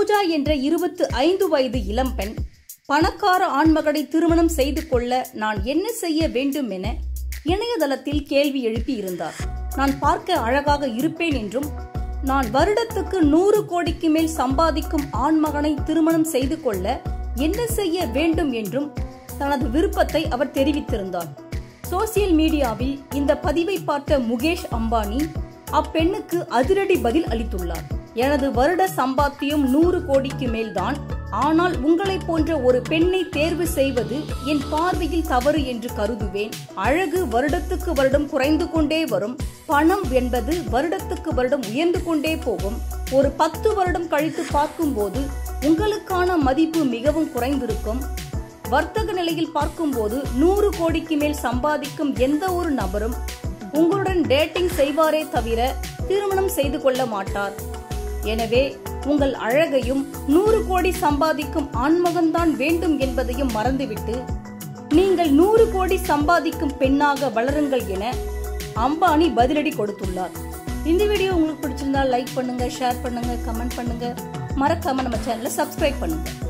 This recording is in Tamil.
பூஜா என்ற இருபத்து ஐந்து வயது இளம்பெண் பணக்கார ஆண்மகனை திருமணம் செய்து கொள்ள நான் என்ன செய்ய வேண்டும் என இணையதளத்தில் கேள்வி எழுப்பி இருந்தார் நான் பார்க்க அழகாக இருப்பேன் என்றும் நான் வருடத்துக்கு நூறு கோடிக்கு மேல் சம்பாதிக்கும் ஆண்மகனை திருமணம் செய்து கொள்ள என்ன செய்ய வேண்டும் என்றும் தனது விருப்பத்தை அவர் தெரிவித்திருந்தார் சோசியல் மீடியாவில் இந்த பதிவை பார்த்த முகேஷ் அம்பானி அப்பெண்ணுக்கு அதிரடி பதில் அளித்துள்ளார் எனது வருட சம்பாத்தியம் நூறு கோடிக்கு மேல்தான் ஆனால் உங்களை போன்ற ஒரு பெண்ணை தேர்வு செய்வது என் பார்வையில் தவறு என்று கருதுவேன் அழகு வருடத்துக்கு வருடம் குறைந்து கொண்டே வரும் பணம் என்பது வருடத்துக்கு வருடம் உயர்ந்து கொண்டே போகும் ஒரு பத்து வருடம் கழித்து பார்க்கும்போது உங்களுக்கான மதிப்பு மிகவும் குறைந்திருக்கும் வர்த்தக நிலையில் பார்க்கும்போது நூறு கோடிக்கு மேல் சம்பாதிக்கும் எந்த ஒரு நபரும் உங்களுடன் டேட்டிங் செய்வாரே தவிர திருமணம் செய்து கொள்ள மாட்டார் எனவே உங்கள் அழகையும் நூறு கோடி சம்பாதிக்கும் ஆண்மகன்தான் வேண்டும் என்பதையும் மறந்துவிட்டு நீங்கள் நூறு கோடி சம்பாதிக்கும் பெண்ணாக வளருங்கள் என அம்பானி பதிலடி கொடுத்துள்ளார் இந்த வீடியோ உங்களுக்கு பிடிச்சிருந்தா லைக் பண்ணுங்க ஷேர் பண்ணுங்க கமெண்ட் பண்ணுங்க மறக்காம நம்ம சேனலை சப்ஸ்கிரைப் பண்ணுங்க